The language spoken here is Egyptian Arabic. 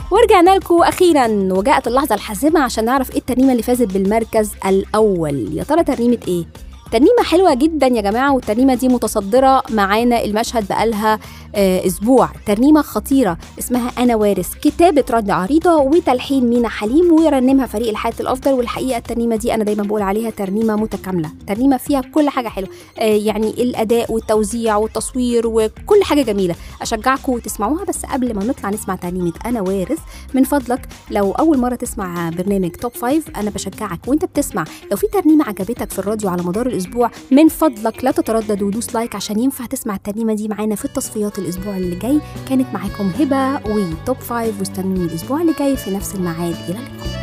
ورجعنا لكم اخيرا وجاءت اللحظه الحاسمه عشان نعرف ايه الترنيمه اللي فازت بالمركز الاول يا ترى ترنيمه ايه ترنيمة حلوة جدا يا جماعة والترنيمة دي متصدرة معانا المشهد بقالها آه أسبوع ترنيمة خطيرة اسمها أنا وارث كتابة رد عريضة وتلحين مينا حليم ويرنمها فريق الحياة الأفضل والحقيقة الترنيمة دي أنا دايما بقول عليها ترنيمة متكاملة ترنيمة فيها كل حاجة حلوة آه يعني الأداء والتوزيع والتصوير وكل حاجة جميلة أشجعكم تسمعوها بس قبل ما نطلع نسمع ترنيمة أنا وارث من فضلك لو أول مرة تسمع برنامج توب فايف أنا بشجعك وأنت بتسمع لو في ترنيمة عجبتك في الراديو على مدار الاسبوع من فضلك لا تتردد ودوس لايك عشان ينفع تسمع الترنيمه دي معانا في التصفيات الاسبوع اللي جاي كانت معاكم هبه وتوب فايف واستنوني الاسبوع اللي جاي في نفس الميعاد الى اللقاء